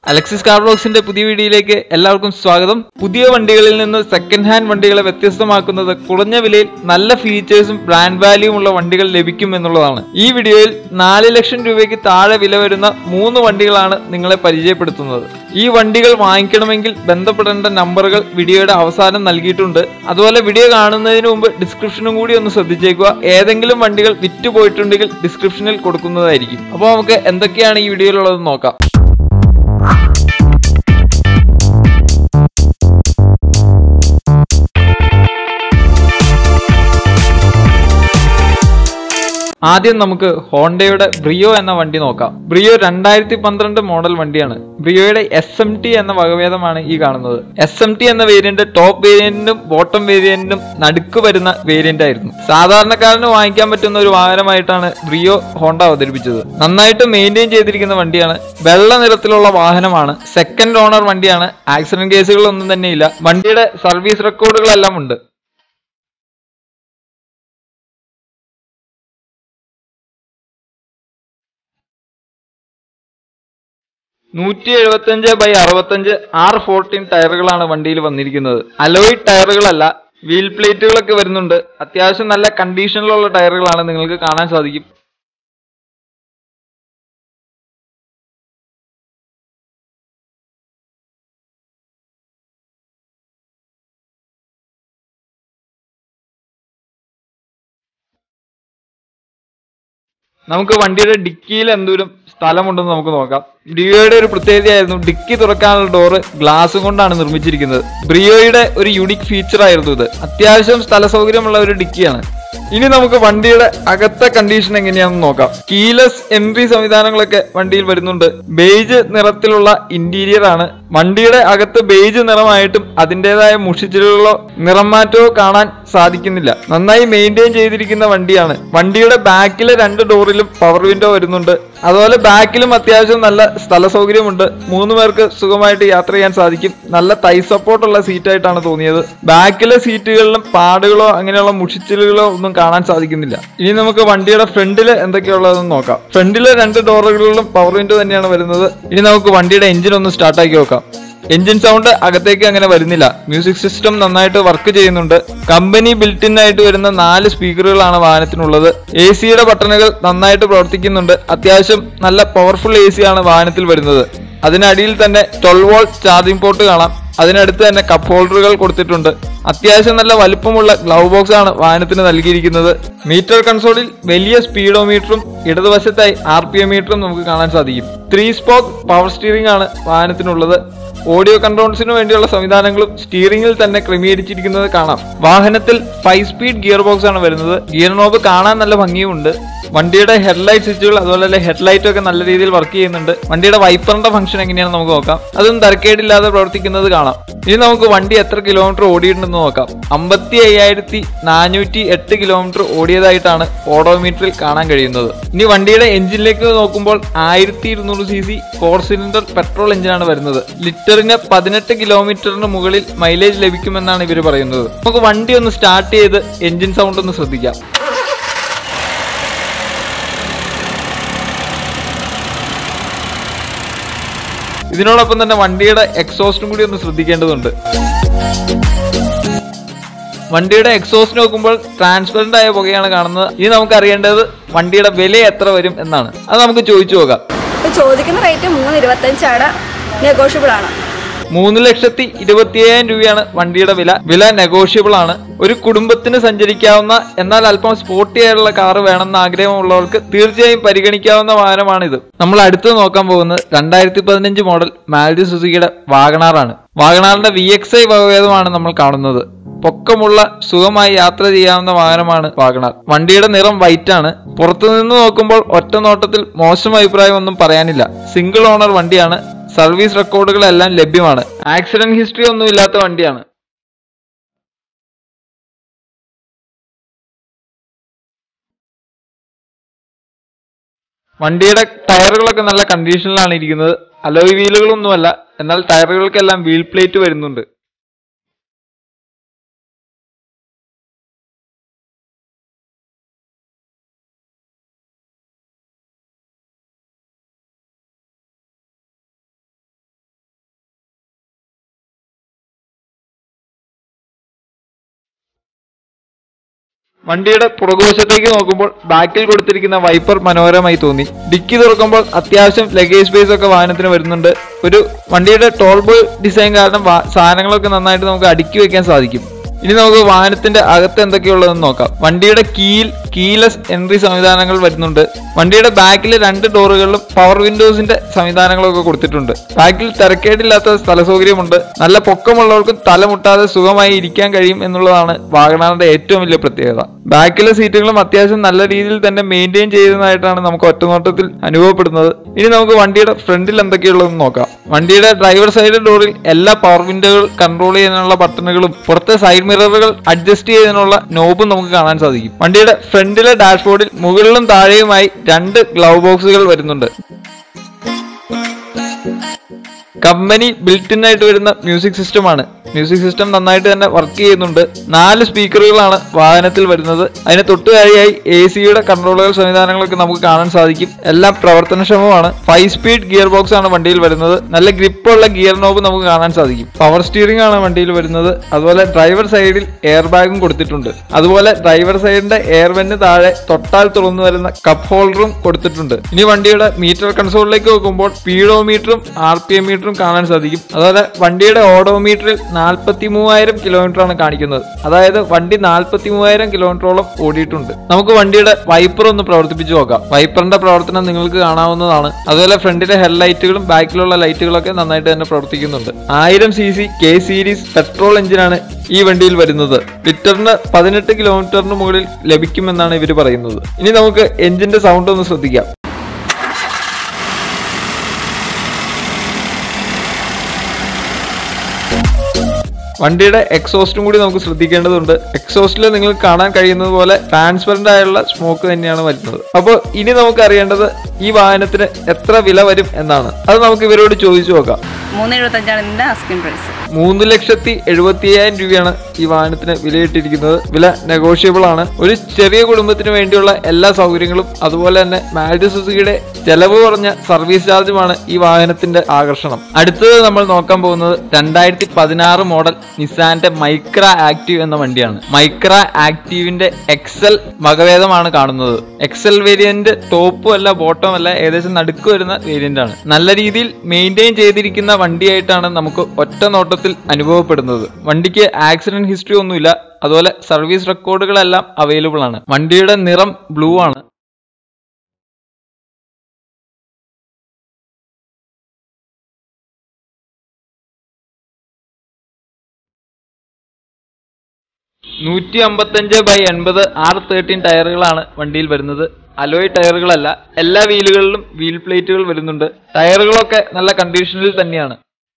Alexis കാർബ്ലോക്സിന്റെ പുതിയ വീഡിയോയിലേക്ക് എല്ലാവർക്കും സ്വാഗതം പുതിയ വണ്ടികളിൽ നിന്ന് സെക്കൻഡ് ഹാൻഡ് വണ്ടികളെ വ്യത്യസ്തമാക്കുന്നത് കുറഞ്ഞ വിലയിൽ നല്ല ഫീച്ചേഴ്സും ബ്രാൻഡ് വാല്യൂവും ഉള്ള വണ്ടികൾ ലഭിക്കും എന്നുള്ളതാണ് ഈ വീഡിയോയിൽ നാല് ലക്ഷം രൂപയ്ക്ക് താഴെ വില വരുന്ന മൂന്ന് വണ്ടികളാണ് നിങ്ങളെ പരിചയപ്പെടുത്തുന്നത് ഈ വണ്ടികൾ വാങ്ങിക്കണമെങ്കിൽ ബന്ധപ്പെടേണ്ട നമ്പറുകൾ വീഡിയോയുടെ അവസാനം നൽകിയിട്ടുണ്ട് അതുപോലെ വീഡിയോ കാണുന്നതിന് മുമ്പ് ഡിസ്ക്രിപ്ഷനും കൂടി ഒന്ന് ശ്രദ്ധിച്ചേക്കുക ഏതെങ്കിലും വണ്ടികൾ വിറ്റുപോയിട്ടുണ്ടെങ്കിൽ ഡിസ്ക്രിപ്ഷനിൽ കൊടുക്കുന്നതായിരിക്കും അപ്പോൾ നമുക്ക് എന്തൊക്കെയാണ് ഈ വീഡിയോയിലുള്ളത് നോക്കാം ആദ്യം നമുക്ക് ഹോണ്ടയുടെ ബ്രിയോ എന്ന വണ്ടി നോക്കാം ബ്രിയോ രണ്ടായിരത്തി പന്ത്രണ്ട് മോഡൽ വണ്ടിയാണ് ബ്രിയോയുടെ എസ് എം ടി എന്ന വകഭേദമാണ് ഈ കാണുന്നത് എസ് എം ടി എന്ന വേരിയന്റ് ടോപ്പ് വേരിയന്റിനും ബോട്ടം വേരിയന്റിനും നടുക്ക് വരുന്ന വേരിയന്റ് ആയിരുന്നു സാധാരണക്കാരന് വാങ്ങിക്കാൻ പറ്റുന്ന ഒരു വാഹനമായിട്ടാണ് ബ്രിയോ ഹോണ്ട അവതരിപ്പിച്ചത് നന്നായിട്ട് മെയിൻറ്റെയിൻ ചെയ്തിരിക്കുന്ന വണ്ടിയാണ് വെള്ള നിറത്തിലുള്ള വാഹനമാണ് സെക്കൻഡ് ഓണർ വണ്ടിയാണ് ആക്സിഡന്റ് കേസുകളൊന്നും തന്നെയില്ല വണ്ടിയുടെ സർവീസ് റെക്കോർഡുകളെല്ലാം ഉണ്ട് നൂറ്റി എഴുപത്തഞ്ച് ബൈ അറുപത്തഞ്ച് ആർ ഫോർട്ടീൻ ടയറുകളാണ് വണ്ടിയിൽ വന്നിരിക്കുന്നത് അലോയ് ടയറുകളല്ല വീൽ പ്ലേറ്റുകളൊക്കെ വരുന്നുണ്ട് അത്യാവശ്യം നല്ല കണ്ടീഷനിലുള്ള ടയറുകളാണ് നിങ്ങൾക്ക് കാണാൻ സാധിക്കും നമുക്ക് വണ്ടിയുടെ ഡിക്കിയിൽ എന്തോരം സ്ഥലമുണ്ടെന്ന് നമുക്ക് നോക്കാം ബ്രിയോയുടെ ഒരു പ്രത്യേകതയായിരുന്നു ഡിക്കി തുറക്കാനുള്ള ഡോറ് ഗ്ലാസ് കൊണ്ടാണ് നിർമ്മിച്ചിരിക്കുന്നത് ബ്രിയോയുടെ ഒരു യുണിക് ഫീച്ചർ ആയിരുന്നു ഇത് അത്യാവശ്യം സ്ഥല സൗകര്യമുള്ള ഒരു ഡിക്കിയാണ് ഇനി നമുക്ക് വണ്ടിയുടെ അകത്തെ കണ്ടീഷൻ എങ്ങനെയാണെന്ന് നോക്കാം കീലെസ് എൻട്രി സംവിധാനങ്ങളൊക്കെ വണ്ടിയിൽ വരുന്നുണ്ട് ബേജ് നിറത്തിലുള്ള ഇന്റീരിയർ ആണ് വണ്ടിയുടെ അകത്ത് ബേജ് നിറമായിട്ടും അതിൻ്റെതായ മുഷിച്ചിലുകളോ നിറം മാറ്റമോ കാണാൻ സാധിക്കുന്നില്ല നന്നായി മെയിൻറ്റെയിൻ ചെയ്തിരിക്കുന്ന വണ്ടിയാണ് വണ്ടിയുടെ ബാക്കിലെ രണ്ട് ഡോറിലും പവർ വിൻഡോ വരുന്നുണ്ട് അതുപോലെ ബാക്കിലും അത്യാവശ്യം നല്ല സ്ഥല സൗകര്യമുണ്ട് മൂന്ന് പേർക്ക് സുഖമായിട്ട് യാത്ര ചെയ്യാൻ സാധിക്കും നല്ല തൈ സപ്പോർട്ടുള്ള സീറ്റായിട്ടാണ് തോന്നിയത് ബാക്കിലെ സീറ്റുകളിലും പാടുകളോ അങ്ങനെയുള്ള മുഷിച്ചിലുകളോ ഒന്നും കാണാൻ സാധിക്കുന്നില്ല ഇനി നമുക്ക് വണ്ടിയുടെ ഫ്രണ്ടിൽ എന്തൊക്കെയുള്ളതെന്ന് നോക്കാം ഫ്രണ്ടിലെ രണ്ട് ഡോറുകളിലും പവർ വിൻഡോ തന്നെയാണ് വരുന്നത് ഇനി നമുക്ക് വണ്ടിയുടെ എഞ്ചിൻ ഒന്ന് സ്റ്റാർട്ടാക്കി നോക്കാം എഞ്ചിൻ സൗണ്ട് അകത്തേക്ക് അങ്ങനെ വരുന്നില്ല മ്യൂസിക് സിസ്റ്റം നന്നായിട്ട് വർക്ക് ചെയ്യുന്നുണ്ട് കമ്പനി ബിൽറ്റിൻ ആയിട്ട് വരുന്ന നാല് സ്പീക്കറുകളാണ് വാഹനത്തിനുള്ളത് എ സിയുടെ ബട്ടണുകൾ നന്നായിട്ട് പ്രവർത്തിക്കുന്നുണ്ട് അത്യാവശ്യം നല്ല പവർഫുൾ എ ആണ് വാഹനത്തിൽ വരുന്നത് അതിനടിയിൽ തന്നെ ട്വൽവ് വോൾട്ട് ചാർജിംഗ് പോർട്ട് കാണാം അതിനടുത്ത് തന്നെ കപ്പ് ഹോൾഡറുകൾ കൊടുത്തിട്ടുണ്ട് അത്യാവശ്യം നല്ല വലുപ്പമുള്ള ഗ്ലൗ ബോക്സ് ആണ് വാഹനത്തിന് നൽകിയിരിക്കുന്നത് മീറ്റർ കൺസോളിൽ വലിയ സ്പീഡോമീറ്ററും ഇടതുവശത്തായി ആർ പി എം മീറ്ററും നമുക്ക് കാണാൻ സാധിക്കും ത്രീ സ്പോക്ക് പവർ സ്റ്റിയറിംഗ് ആണ് വാഹനത്തിനുള്ളത് ഓഡിയോ കൺട്രോൾസിന് വേണ്ടിയുള്ള സംവിധാനങ്ങളും സ്റ്റിയറിംഗിൽ തന്നെ ക്രമീകരിച്ചിരിക്കുന്നത് കാണാം വാഹനത്തിൽ ഫൈവ് സ്പീഡ് ഗിയർ ബോക്സ് ആണ് വരുന്നത് ഗിയർ നോബ് കാണാൻ നല്ല ഭംഗിയുമുണ്ട് വണ്ടിയുടെ ഹെഡ്ലൈറ്റ് സ്വിച്ചുകൾ അതുപോലെ തന്നെ ഹെഡ്ലൈറ്റ് ഒക്കെ നല്ല രീതിയിൽ വർക്ക് ചെയ്യുന്നുണ്ട് വണ്ടിയുടെ വൈപ്പറിന്റെ ഫംഗ്ഷൻ എങ്ങനെയാണെന്ന് നമുക്ക് നോക്കാം അതും തരക്കേടില്ലാതെ പ്രവർത്തിക്കുന്നത് കാണാം ഇനി നമുക്ക് വണ്ടി എത്ര കിലോമീറ്റർ ഓടിയിട്ടുണ്ടെന്ന് നോക്കാം അമ്പത്തി അയ്യായിരത്തി നാനൂറ്റി എട്ട് കിലോമീറ്റർ ഓടിയതായിട്ടാണ് ഓഡോമീറ്ററിൽ കാണാൻ കഴിയുന്നത് ഇനി വണ്ടിയുടെ എഞ്ചിനിലേക്ക് നോക്കുമ്പോൾ ആയിരത്തി ഇരുന്നൂറ് C C four cylinder petrol എഞ്ചിനാണ് വരുന്നത് ലിറ്ററിന് പതിനെട്ട് കിലോമീറ്ററിന് മുകളിൽ മൈലേജ് ലഭിക്കുമെന്നാണ് ഇവർ പറയുന്നത് നമുക്ക് വണ്ടി ഒന്ന് സ്റ്റാർട്ട് ചെയ്ത് എഞ്ചിൻ സൗണ്ട് ഒന്ന് ശ്രദ്ധിക്കാം ഇതിനോടൊപ്പം തന്നെ വണ്ടിയുടെ എക്സോസ്റ്റും കൂടി ഒന്ന് ശ്രദ്ധിക്കേണ്ടതുണ്ട് വണ്ടിയുടെ എക്സോസ്റ്റ് നോക്കുമ്പോൾ ട്രാൻസ്പെറന്റ് ആയ പുകയാണ് കാണുന്നത് ഇനി നമുക്ക് അറിയേണ്ടത് വണ്ടിയുടെ വില എത്ര വരും എന്നാണ് അത് നമുക്ക് ചോദിച്ചു നോക്കാം ഇപ്പൊ ചോദിക്കുന്ന റേറ്റ് മൂന്ന് ഇരുപത്തഞ്ചാണ് നെഗോഷ്യബിൾ ആണ് മൂന്ന് ലക്ഷത്തി ഇരുപത്തിയ്യായിരം രൂപയാണ് വണ്ടിയുടെ വില വില നെഗോഷ്യബിൾ ആണ് ഒരു കുടുംബത്തിന് സഞ്ചരിക്കാവുന്ന എന്നാൽ അല്പം സ്പോർട്ടി ആയിട്ടുള്ള കാറ് വേണമെന്ന ആഗ്രഹമുള്ളവർക്ക് തീർച്ചയായും പരിഗണിക്കാവുന്ന വാഹനമാണിത് നമ്മൾ അടുത്ത് നോക്കാൻ പോകുന്നത് രണ്ടായിരത്തി പതിനഞ്ച് മോഡൽ മാരുതി സുസുക്കിയുടെ വാഗണാറാണ് വാഗണാറിന്റെ വി എക്സ് ഐ വകഭേദമാണ് നമ്മൾ കാണുന്നത് പൊക്കമുള്ള സുഖമായി യാത്ര ചെയ്യാവുന്ന വാഹനമാണ് വാഗണാർ വണ്ടിയുടെ നിറം വൈറ്റ് ആണ് പുറത്തുനിന്ന് നോക്കുമ്പോൾ ഒറ്റ നോട്ടത്തിൽ മോശം അഭിപ്രായം ഒന്നും പറയാനില്ല സിംഗിൾ ഓണർ വണ്ടിയാണ് സർവീസ് റെക്കോർഡുകളെല്ലാം ലഭ്യമാണ് ആക്സിഡന്റ് ഹിസ്റ്ററി ഒന്നും ഇല്ലാത്ത വണ്ടിയാണ് വണ്ടിയുടെ ടയറുകളൊക്കെ നല്ല കണ്ടീഷനിലാണ് ഇരിക്കുന്നത് അലോയ് വീലുകളൊന്നുമല്ല എന്നാൽ ടയറുകൾക്കെല്ലാം വീൽ പ്ലേറ്റ് വരുന്നുണ്ട് വണ്ടിയുടെ പുറകുവശത്തേക്ക് നോക്കുമ്പോൾ ബാക്കിൽ കൊടുത്തിരിക്കുന്ന വൈപ്പർ മനോഹരമായി തോന്നി ഡിക്കി തുറക്കുമ്പോൾ അത്യാവശ്യം ലഗേജ് സ്പേസ് ഒക്കെ വാഹനത്തിന് വരുന്നുണ്ട് ഒരു വണ്ടിയുടെ ടോൾ ബോയ് ഡിസൈൻ കാരണം വാ- സാധനങ്ങളൊക്കെ നന്നായിട്ട് നമുക്ക് അടുക്കി വെക്കാൻ സാധിക്കും ഇനി നമുക്ക് വാഹനത്തിന്റെ അകത്ത് എന്തൊക്കെയുള്ളതെന്ന് നോക്കാം വണ്ടിയുടെ കീൽ കീലെസ് എൻട്രി സംവിധാനങ്ങൾ വരുന്നുണ്ട് വണ്ടിയുടെ ബാക്കിലെ രണ്ട് ഡോറുകളിലും പവർ വിൻഡോസിന്റെ സംവിധാനങ്ങളൊക്കെ കൊടുത്തിട്ടുണ്ട് ബാക്കിൽ തിരക്കേടില്ലാത്ത സ്ഥല സൗകര്യമുണ്ട് നല്ല പൊക്കമുള്ളവർക്കും തലമുട്ടാതെ സുഖമായി ഇരിക്കാൻ കഴിയും എന്നുള്ളതാണ് വാഗണാറിന്റെ ഏറ്റവും വലിയ പ്രത്യേകത ബാക്കിലെ സീറ്റുകളും അത്യാവശ്യം നല്ല രീതിയിൽ തന്നെ മെയിൻറ്റെയിൻ ചെയ്യുന്നതായിട്ടാണ് നമുക്ക് ഒറ്റനോട്ടത്തിൽ അനുഭവപ്പെടുന്നത് ഇനി നമുക്ക് വണ്ടിയുടെ ഫ്രണ്ടിൽ എന്തൊക്കെയുള്ളതെന്ന് നോക്കാം വണ്ടിയുടെ ഡ്രൈവർ സൈഡ് ഡോറിൽ എല്ലാ പവർ വിൻഡോകൾ കൺട്രോൾ ചെയ്യാനുള്ള ബട്ടണുകളും പുറത്തെ സൈഡ് മിററുകൾ അഡ്ജസ്റ്റ് ചെയ്യുന്നതിനുള്ള നോബും നമുക്ക് കാണാൻ സാധിക്കും വണ്ടിയുടെ ഫ്രണ്ടിലെ ഡാഷ്ബോർഡിൽ മുകളിലും താഴെയുമായി രണ്ട് ഗ്ലൗ ബോക്സുകൾ വരുന്നുണ്ട് കമ്പനി ബിൽറ്റിൻ ആയിട്ട് വരുന്ന മ്യൂസിക് സിസ്റ്റമാണ് മ്യൂസിക് സിസ്റ്റം നന്നായിട്ട് തന്നെ വർക്ക് ചെയ്യുന്നുണ്ട് നാല് സ്പീക്കറുകളാണ് വാഹനത്തിൽ വരുന്നത് അതിന് തൊട്ടുതാഴെയായി എ സിയുടെ കൺട്രോളുകൾ സംവിധാനങ്ങളൊക്കെ നമുക്ക് കാണാൻ സാധിക്കും എല്ലാം പ്രവർത്തനക്ഷമമാണ് ഫൈവ് സ്പീഡ് ഗിയർ ബോക്സ് ആണ് വണ്ടിയിൽ വരുന്നത് നല്ല ഗ്രിപ്പുള്ള ഗിയർ നോബ് നമുക്ക് കാണാൻ സാധിക്കും പവർ സ്റ്റിയറിംഗ് ആണ് വണ്ടിയിൽ വരുന്നത് അതുപോലെ ഡ്രൈവർ സൈഡിൽ എയർ ബാഗും കൊടുത്തിട്ടുണ്ട് അതുപോലെ ഡ്രൈവർ സൈഡിന്റെ എയർ വെന് താഴെ തൊട്ടാൽ തുറന്നു വരുന്ന കപ്പ് ഹോൾഡറും കൊടുത്തിട്ടുണ്ട് ഇനി വണ്ടിയുടെ മീറ്റർ കൺസോളിലേക്ക് നോക്കുമ്പോൾ സ്പീഡോമീറ്ററും ആർ പി എം മീറ്ററും കാണാൻ സാധിക്കും അതുപോലെ വണ്ടിയുടെ ഓഡോമീറ്ററിൽ നാൽപ്പത്തി മൂവായിരം കിലോമീറ്റർ ആണ് കാണിക്കുന്നത് അതായത് വണ്ടി നാൽപ്പത്തി മൂവായിരം കിലോമീറ്ററോളം ഓടിയിട്ടുണ്ട് നമുക്ക് വണ്ടിയുടെ വൈപ്പർ ഒന്ന് പ്രവർത്തിപ്പിച്ച് നോക്കാം വൈപ്പറിന്റെ പ്രവർത്തനം നിങ്ങൾക്ക് കാണാവുന്നതാണ് അതുപോലെ ഫ്രണ്ടിലെ ഹെഡ്ലൈറ്റുകളും ബാക്കിലുള്ള ലൈറ്റുകളൊക്കെ നന്നായിട്ട് തന്നെ പ്രവർത്തിക്കുന്നുണ്ട് ആയിരം C C K series petrol എഞ്ചിനാണ് ഈ വണ്ടിയിൽ വരുന്നത് ലിറ്ററിന് പതിനെട്ട് കിലോമീറ്ററിന് മുകളിൽ ലഭിക്കുമെന്നാണ് ഇവർ പറയുന്നത് ഇനി നമുക്ക് എഞ്ചിന്റെ സൗണ്ട് ഒന്ന് ശ്രദ്ധിക്കാം വണ്ടിയുടെ എക്സോസ്റ്റും കൂടി നമുക്ക് ശ്രദ്ധിക്കേണ്ടതുണ്ട് എക്സോസ്റ്റിൽ നിങ്ങൾക്ക് കാണാൻ കഴിയുന്നത് പോലെ ട്രാൻസ്പെറന്റ് ആയുള്ള സ്മോക്ക് തന്നെയാണ് വരുന്നത് അപ്പോൾ ഇനി നമുക്ക് അറിയേണ്ടത് ഈ വാഹനത്തിന് എത്ര വില വരും എന്നാണ് അത് നമുക്ക് ഇവരോട് ചോദിച്ചു നോക്കാം മൂന്ന് എഴുപത്തഞ്ചാണ് ഇതിന്റെ ആസ്കിംഗ് പ്രൈസ് മൂന്ന് ലക്ഷത്തി എഴുപത്തി അയ്യായിരം രൂപയാണ് ഈ വാഹനത്തിന് വിലയിട്ടിരിക്കുന്നത് വില നെഗോഷ്യബിൾ ആണ് ഒരു ചെറിയ കുടുംബത്തിന് വേണ്ടിയുള്ള എല്ലാ സൗകര്യങ്ങളും അതുപോലെ തന്നെ മാരുതി സുസുക്കിയുടെ ചെലവ് കുറഞ്ഞ സർവീസ് ചാർജുമാണ് ഈ വാഹനത്തിന്റെ ആകർഷണം അടുത്തത് നമ്മൾ നോക്കാൻ പോകുന്നത് രണ്ടായിരത്തി പതിനാറ് മോഡൽ നിസാന്റെ മൈക്ര ആക്റ്റീവ് എന്ന വണ്ടിയാണ് മൈക്ര ആക്റ്റീവിന്റെ എക്സൽ വകഭേദമാണ് കാണുന്നത് എക്സൽ വേരിയന്റ് ടോപ്പും അല്ല ബോട്ടവും അല്ല ഏകദേശം നടുക്ക് വരുന്ന വേരിയന്റ് ആണ് നല്ല രീതിയിൽ മെയിൻറ്റെയിൻ ചെയ്തിരിക്കുന്ന വണ്ടിയായിട്ടാണ് നമുക്ക് ഒറ്റ നോട്ടത്തിൽ അനുഭവപ്പെടുന്നത് വണ്ടിക്ക് ആക്സിഡന്റ് ഹിസ്റ്ററി ഒന്നുമില്ല അതുപോലെ സർവീസ് റെക്കോർഡുകളെല്ലാം അവൈലബിൾ ആണ് വണ്ടിയുടെ നിറം ബ്ലൂ ആണ് നൂറ്റി അമ്പത്തഞ്ച് ബൈ എൺപത് ആർ തേർട്ടീൻ ടയറുകളാണ് വണ്ടിയിൽ വരുന്നത് അലോയ് ടയറുകളല്ല എല്ലാ വീലുകളിലും വീൽ പ്ലേറ്റുകൾ വരുന്നുണ്ട് ടയറുകളൊക്കെ നല്ല കണ്ടീഷനിൽ തന്നെയാണ്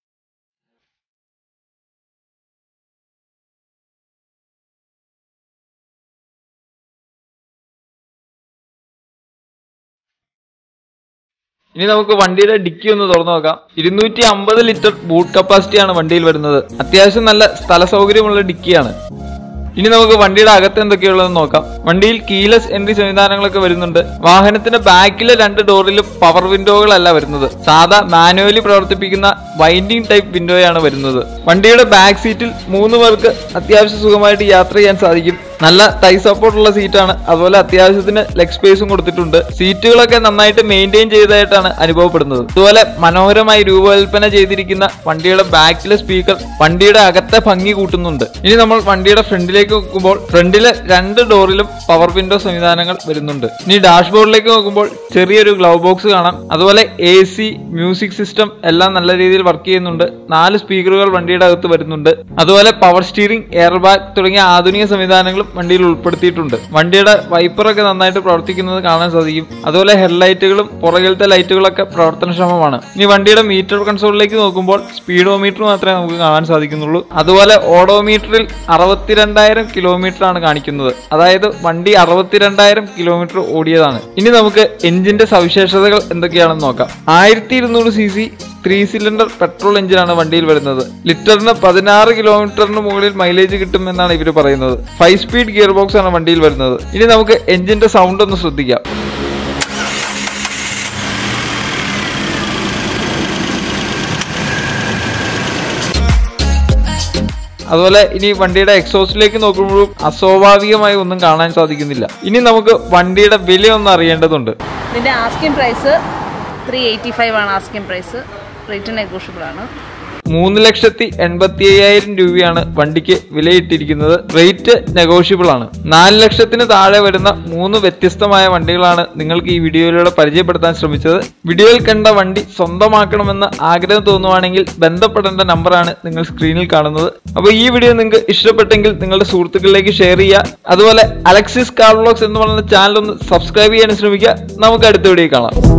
ഇനി നമുക്ക് വണ്ടിയുടെ ഡിക്കി ഒന്ന് തുറന്നു നോക്കാം ഇരുന്നൂറ്റി അമ്പത് ലിറ്റർ ബൂട്ട് കപ്പാസിറ്റിയാണ് വണ്ടിയിൽ വരുന്നത് അത്യാവശ്യം നല്ല സ്ഥല സൗകര്യമുള്ള ഡിക്കിയാണ് ഇനി നമുക്ക് വണ്ടിയുടെ അകത്ത് എന്തൊക്കെയുള്ളതെന്ന് നോക്കാം വണ്ടിയിൽ കീലെസ് എൻട്രി സംവിധാനങ്ങളൊക്കെ വരുന്നുണ്ട് വാഹനത്തിന്റെ ബാക്കിലെ രണ്ട് ഡോറിലും പവർ വിൻഡോകളല്ല വരുന്നത് സാധാ മാനുവലി പ്രവർത്തിപ്പിക്കുന്ന വൈൻഡിങ് ടൈപ്പ് വിൻഡോയാണ് വരുന്നത് വണ്ടിയുടെ ബാക്ക് സീറ്റിൽ മൂന്ന് പേർക്ക് അത്യാവശ്യം സുഖമായിട്ട് യാത്ര ചെയ്യാൻ സാധിക്കും നല്ല തൈ സപ്പോർട്ടുള്ള സീറ്റാണ് അതുപോലെ അത്യാവശ്യത്തിന് ലെഗ് സ്പേസും കൊടുത്തിട്ടുണ്ട് സീറ്റുകളൊക്കെ നന്നായിട്ട് മെയിൻറ്റെയിൻ ചെയ്തതായിട്ടാണ് അനുഭവപ്പെടുന്നത് അതുപോലെ മനോഹരമായി രൂപകൽപ്പന ചെയ്തിരിക്കുന്ന വണ്ടിയുടെ ബാക്കിലെ സ്പീക്കർ വണ്ടിയുടെ അകത്തെ ഭംഗി കൂട്ടുന്നുണ്ട് ഇനി നമ്മൾ വണ്ടിയുടെ ഫ്രണ്ടിലേക്ക് നോക്കുമ്പോൾ ഫ്രണ്ടിലെ രണ്ട് ഡോറിലും പവർ വിൻഡോ സംവിധാനങ്ങൾ വരുന്നുണ്ട് ഇനി ഡാഷ്ബോർഡിലേക്ക് നോക്കുമ്പോൾ ചെറിയൊരു ഗ്ലൗ ബോക്സ് കാണാം അതുപോലെ എ സി മ്യൂസിക് സിസ്റ്റം എല്ലാം നല്ല രീതിയിൽ വർക്ക് ചെയ്യുന്നുണ്ട് നാല് സ്പീക്കറുകൾ വണ്ടിയുടെ അകത്ത് വരുന്നുണ്ട് അതുപോലെ പവർ സ്റ്റിയറിംഗ് എയർ ബാഗ് തുടങ്ങിയ ആധുനിക സംവിധാനങ്ങളും വണ്ടിയിൽ ഉൾപ്പെടുത്തിയിട്ടുണ്ട് വണ്ടിയുടെ വൈപ്പറൊക്കെ നന്നായിട്ട് പ്രവർത്തിക്കുന്നത് കാണാൻ സാധിക്കും അതുപോലെ ഹെഡ്ലൈറ്റുകളും പുറകിലത്തെ ലൈറ്റുകളൊക്കെ പ്രവർത്തനക്ഷമമാണ് ഇനി വണ്ടിയുടെ മീറ്റർ കൺസോളിലേക്ക് നോക്കുമ്പോൾ സ്പീഡോമീറ്റർ മാത്രമേ നമുക്ക് കാണാൻ സാധിക്കുന്നുള്ളൂ അതുപോലെ ഓഡോമീറ്ററിൽ അറുപത്തിരണ്ടായിരം കിലോമീറ്റർ ആണ് കാണിക്കുന്നത് അതായത് വണ്ടി അറുപത്തിരണ്ടായിരം കിലോമീറ്റർ ഓടിയതാണ് ഇനി നമുക്ക് എഞ്ചിന്റെ സവിശേഷതകൾ എന്തൊക്കെയാണെന്ന് നോക്കാം ആയിരത്തി ഇരുന്നൂറ് C C three cylinder petrol എഞ്ചിനാണ് വണ്ടിയിൽ വരുന്നത് ലിറ്ററിന് പതിനാറ് കിലോമീറ്ററിന് മുകളിൽ മൈലേജ് കിട്ടും എന്നാണ് ഇവർ പറയുന്നത് ഫൈവ് സ്പീഡ് ഗിയർ ബോക്സ് ആണ് വണ്ടിയിൽ വരുന്നത് ഇനി നമുക്ക് എഞ്ചിന്റെ സൗണ്ട് ഒന്ന് ശ്രദ്ധിക്കാം അതുപോലെ ഇനി വണ്ടിയുടെ എക്സോസ്റ്റിലേക്ക് നോക്കുമ്പോഴും അസ്വാഭാവികമായി ഒന്നും കാണാൻ സാധിക്കുന്നില്ല ഇനി നമുക്ക് വണ്ടിയുടെ വില ഒന്ന് അറിയേണ്ടതുണ്ട് ഇതിൻ്റെ asking price three eighty five ആണ് ആസ്കിംഗ് പ്രൈസ് റേറ്റ് നെഗോഷ്യബിൾ ആണ് മൂന്ന് ലക്ഷത്തി എൺപത്തി അയ്യായിരം രൂപയാണ് വണ്ടിക്ക് വിലയിട്ടിരിക്കുന്നത് റേറ്റ് നെഗോഷ്യബിൾ ആണ് നാല് ലക്ഷത്തിന് താഴെ വരുന്ന മൂന്ന് വ്യത്യസ്തമായ വണ്ടികളാണ് നിങ്ങൾക്ക് ഈ വീഡിയോയിലൂടെ പരിചയപ്പെടുത്താൻ ശ്രമിച്ചത് വീഡിയോയിൽ കണ്ട വണ്ടി സ്വന്തമാക്കണമെന്ന് ആഗ്രഹം തോന്നുവാണെങ്കിൽ ബന്ധപ്പെടേണ്ട നമ്പറാണ് നിങ്ങൾ സ്ക്രീനിൽ കാണുന്നത് അപ്പോൾ ഈ വീഡിയോ നിങ്ങൾക്ക് ഇഷ്ടപ്പെട്ടെങ്കിൽ നിങ്ങളുടെ സുഹൃത്തുക്കളിലേക്ക് ഷെയർ ചെയ്യുക അതുപോലെ അലക്സിസ് കാർ വ്ളോഗ്സ് എന്ന് പറയുന്ന ചാനൽ ഒന്ന് സബ്സ്ക്രൈബ് ചെയ്യാൻ ശ്രമിക്കുക നമുക്ക് അടുത്ത വീഡിയോ കാണാം